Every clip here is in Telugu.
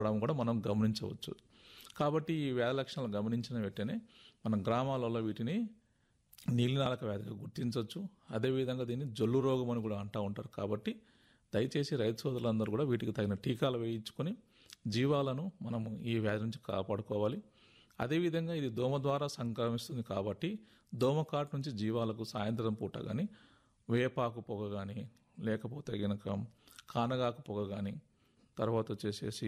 కూడా కూడా మనం గమనించవచ్చు కాబట్టి ఈ వ్యాధి లక్షణాలు గమనించిన వెంటనే మన గ్రామాలలో వీటిని నీలినాలక వ్యాధిగా గుర్తించవచ్చు అదేవిధంగా దీన్ని జొల్లు రోగం అని కూడా అంటూ ఉంటారు కాబట్టి దయచేసి రైతు సోదరులందరూ కూడా వీటికి తగిన టీకాలు వేయించుకొని జీవాలను మనము ఈ వ్యాధి నుంచి కాపాడుకోవాలి అదేవిధంగా ఇది దోమ ద్వారా సంక్రమిస్తుంది కాబట్టి దోమ కాటు నుంచి జీవాలకు సాయంత్రం పూట కానీ వేపాకు పొగ కానీ లేకపోతే గనక కానగాకు పొగ కానీ తర్వాత వచ్చేసేసి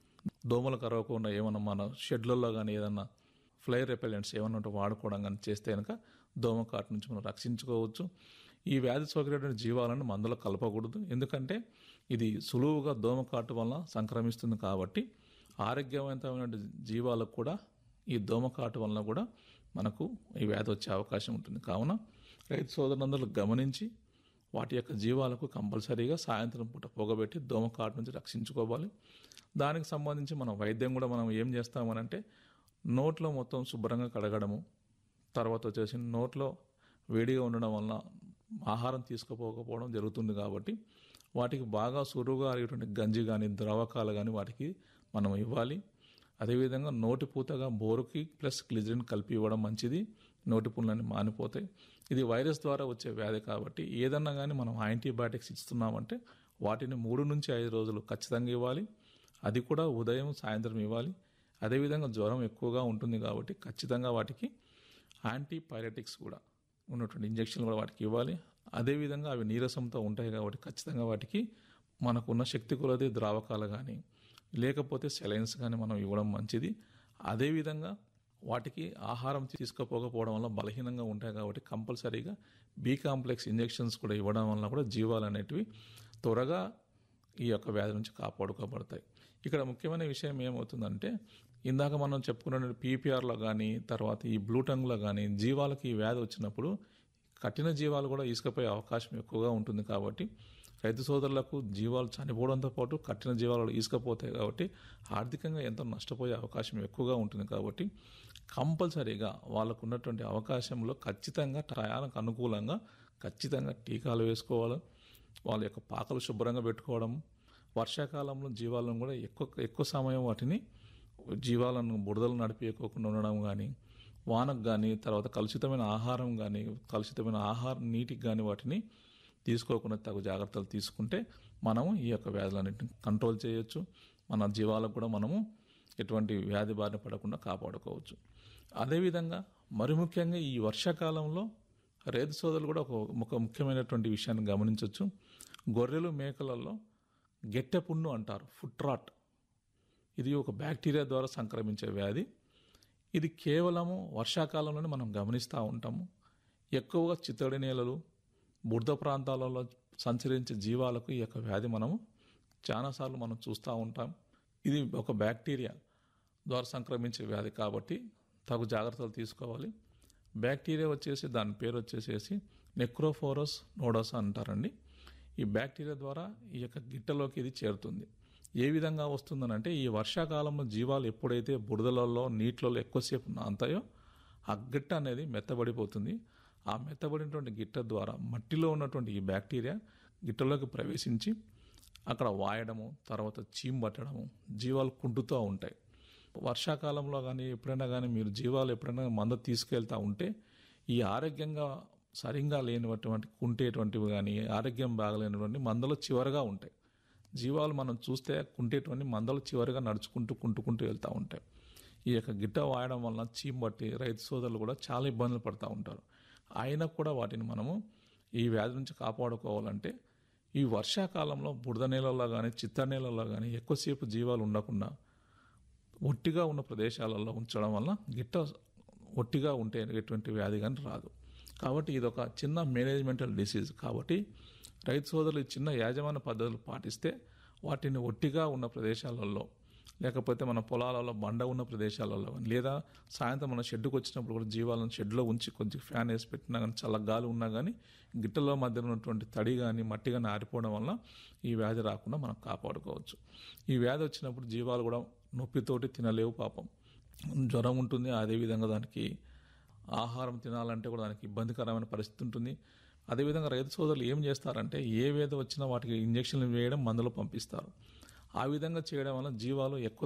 దోమలు కరవకుండా ఏమన్నా మన షెడ్లలో కానీ ఏదన్నా ఫ్లై రెపెలెంట్స్ ఏమన్నా ఉంటే వాడుకోవడం కానీ చేస్తే కనుక దోమ కాటు నుంచి మనం రక్షించుకోవచ్చు ఈ వ్యాధి సోకినటువంటి జీవాలను మందులో కలపకూడదు ఎందుకంటే ఇది సులువుగా దోమ కాటు వలన సంక్రమిస్తుంది కాబట్టి ఆరోగ్యవంతమైన జీవాలకు కూడా ఈ దోమ కాటు వలన కూడా మనకు ఈ వ్యాధి వచ్చే అవకాశం ఉంటుంది కావున రైతు సోదరులందరూ గమనించి వాటి యొక్క జీవాలకు కంపల్సరీగా సాయంత్రం పూట పొగబెట్టి దోమ కాటు నుంచి రక్షించుకోవాలి దానికి సంబంధించి మనం వైద్యం కూడా మనం ఏం చేస్తామనంటే నోట్లో మొత్తం శుభ్రంగా కడగడము తర్వాత వచ్చేసి నోట్లో వేడిగా ఉండడం వలన ఆహారం తీసుకుపోకపోవడం జరుగుతుంది కాబట్టి వాటికి బాగా సురువుగా అరిగేటువంటి గంజి కానీ ద్రవకాలు కానీ వాటికి మనం ఇవ్వాలి అదేవిధంగా నోటి పూతగా బోరుకి ప్లస్ గ్లిజరిన్ కలిపి ఇవ్వడం మంచిది నోటి పుల్లన్నీ మానిపోతాయి ఇది వైరస్ ద్వారా వచ్చే వ్యాధి కాబట్టి ఏదన్నా కానీ మనం యాంటీబయాటిక్స్ ఇస్తున్నామంటే వాటిని మూడు నుంచి ఐదు రోజులు ఖచ్చితంగా ఇవ్వాలి అది కూడా ఉదయం సాయంత్రం ఇవ్వాలి అదేవిధంగా జ్వరం ఎక్కువగా ఉంటుంది కాబట్టి ఖచ్చితంగా వాటికి యాంటీపైరటిక్స్ కూడా ఉన్నటువంటి ఇంజక్షన్లు కూడా వాటికి ఇవ్వాలి అదేవిధంగా అవి నీరసంతో ఉంటాయి కాబట్టి ఖచ్చితంగా వాటికి మనకున్న శక్తి కొలది ద్రావకాలు కానీ లేకపోతే సెలైన్స్ కానీ మనం ఇవ్వడం మంచిది అదేవిధంగా వాటికి ఆహారం తీసుకోపోకపోవడం వల్ల బలహీనంగా ఉంటాయి కాబట్టి కంపల్సరీగా బీ కాంప్లెక్స్ ఇంజెక్షన్స్ కూడా ఇవ్వడం వల్ల కూడా జీవాలు అనేటివి త్వరగా ఈ యొక్క వ్యాధి నుంచి కాపాడుకోబడతాయి ఇక్కడ ముఖ్యమైన విషయం ఏమవుతుందంటే ఇందాక మనం చెప్పుకున్న పీపీఆర్లో కానీ తర్వాత ఈ బ్లూటంగ్లో కానీ జీవాలకి ఈ వ్యాధి వచ్చినప్పుడు కఠిన జీవాలు కూడా ఇసుకపోయే అవకాశం ఎక్కువగా ఉంటుంది కాబట్టి రైతు సోదరులకు జీవాలు చనిపోవడంతో పాటు కఠిన జీవాలు ఈసుకపోతాయి కాబట్టి ఆర్థికంగా ఎంతో నష్టపోయే అవకాశం ఎక్కువగా ఉంటుంది కాబట్టి కంపల్సరీగా వాళ్ళకు ఉన్నటువంటి అవకాశంలో ఖచ్చితంగా టయానికి అనుకూలంగా ఖచ్చితంగా టీకాలు వేసుకోవాలి వాళ్ళ యొక్క పాకలు శుభ్రంగా పెట్టుకోవడం వర్షాకాలంలో జీవాలను కూడా ఎక్కువ ఎక్కువ సమయం వాటిని జీవాలను బురదలు నడిపియకోకుండా ఉండడం కానీ వానకు కానీ తర్వాత కలుషితమైన ఆహారం కానీ కలుషితమైన ఆహారం నీటికి కానీ వాటిని తీసుకోకుండా తగు జాగ్రత్తలు తీసుకుంటే మనము ఈ యొక్క వ్యాధులన్నింటిని కంట్రోల్ చేయొచ్చు మన జీవాలకు కూడా మనము ఎటువంటి వ్యాధి బారిన పడకుండా కాపాడుకోవచ్చు అదేవిధంగా మరి ముఖ్యంగా ఈ వర్షాకాలంలో రైతు సోదరులు కూడా ఒక ఒక ముఖ్యమైనటువంటి విషయాన్ని గమనించవచ్చు గొర్రెలు మేకలలో గెట్టె పుండు అంటారు ఫుట్రాట్ ఇది ఒక బ్యాక్టీరియా ద్వారా సంక్రమించే వ్యాధి ఇది కేవలము వర్షాకాలంలోనే మనం గమనిస్తూ ఉంటాము ఎక్కువగా చిత్తడి నేలలు బురద ప్రాంతాలలో సంచరించే జీవాలకు ఈ యొక్క వ్యాధి మనము చాలాసార్లు మనం చూస్తూ ఉంటాం ఇది ఒక బ్యాక్టీరియా ద్వారా సంక్రమించే వ్యాధి కాబట్టి తగు జాగ్రత్తలు తీసుకోవాలి బ్యాక్టీరియా వచ్చేసి దాని పేరు వచ్చేసేసి నెక్రోఫోరస్ నోడోస్ అంటారండి ఈ బ్యాక్టీరియా ద్వారా ఈ యొక్క గిట్టలోకి ఇది చేరుతుంది ఏ విధంగా వస్తుందనంటే ఈ వర్షాకాలంలో జీవాలు ఎప్పుడైతే బురదలలో నీటిలో ఎక్కువసేపు నాంతాయో ఆ గిట్ట అనేది మెత్తబడిపోతుంది ఆ మెత్తబడినటువంటి గిట్ట ద్వారా మట్టిలో ఉన్నటువంటి ఈ బ్యాక్టీరియా గిట్టలోకి ప్రవేశించి అక్కడ వాయడము తర్వాత చీమ్ పట్టడము జీవాలు కుంటుతూ ఉంటాయి వర్షాకాలంలో కానీ ఎప్పుడైనా కానీ మీరు జీవాలు ఎప్పుడైనా మంద తీసుకెళ్తూ ఉంటే ఈ ఆరోగ్యంగా సరిగ్గా లేనిటువంటి కుంటేటువంటివి కానీ ఆరోగ్యం బాగలేనటువంటి మందలు చివరగా ఉంటాయి జీవాలు మనం చూస్తే కుంటేటువంటి మందలు చివరిగా నడుచుకుంటూ కుంటుకుంటూ వెళ్తూ ఉంటాయి ఈ యొక్క గిట్ట వాయడం వలన చీమ్ బట్టి రైతు సోదరులు కూడా చాలా ఇబ్బందులు పడుతూ ఉంటారు అయినా కూడా వాటిని మనము ఈ వ్యాధి నుంచి కాపాడుకోవాలంటే ఈ వర్షాకాలంలో బురద నీళ్ళలో కానీ చిత్త నీళ్ళలో కానీ ఎక్కువసేపు జీవాలు ఉండకుండా ఒట్టిగా ఉన్న ప్రదేశాలలో ఉంచడం వల్ల గిట్ట ఒట్టిగా ఉంటే ఎటువంటి వ్యాధి కానీ రాదు కాబట్టి ఇది ఒక చిన్న మేనేజ్మెంటల్ డిసీజ్ కాబట్టి రైతు సోదరులు ఈ చిన్న యాజమాన్య పద్ధతులు పాటిస్తే వాటిని ఒట్టిగా ఉన్న ప్రదేశాలలో లేకపోతే మన పొలాలలో బండ ఉన్న ప్రదేశాలలో కానీ లేదా సాయంత్రం మన షెడ్డుకు వచ్చినప్పుడు కూడా జీవాలను షెడ్లో ఉంచి కొంచెం ఫ్యాన్ వేసి పెట్టినా కానీ చల్ల గాలి ఉన్నా కానీ గిట్టల మధ్య ఉన్నటువంటి తడి కానీ మట్టి కానీ ఆరిపోవడం వల్ల ఈ వ్యాధి రాకుండా మనం కాపాడుకోవచ్చు ఈ వ్యాధి వచ్చినప్పుడు జీవాలు కూడా నొప్పితోటి తినలేవు పాపం జ్వరం ఉంటుంది అదేవిధంగా దానికి ఆహారం తినాలంటే కూడా దానికి ఇబ్బందికరమైన పరిస్థితి ఉంటుంది అదేవిధంగా రైతు సోదరులు ఏం చేస్తారంటే ఏ వేద వచ్చినా వాటికి ఇంజక్షన్లు వేయడం మందులు పంపిస్తారు ఆ విధంగా చేయడం వల్ల జీవాలు ఎక్కువ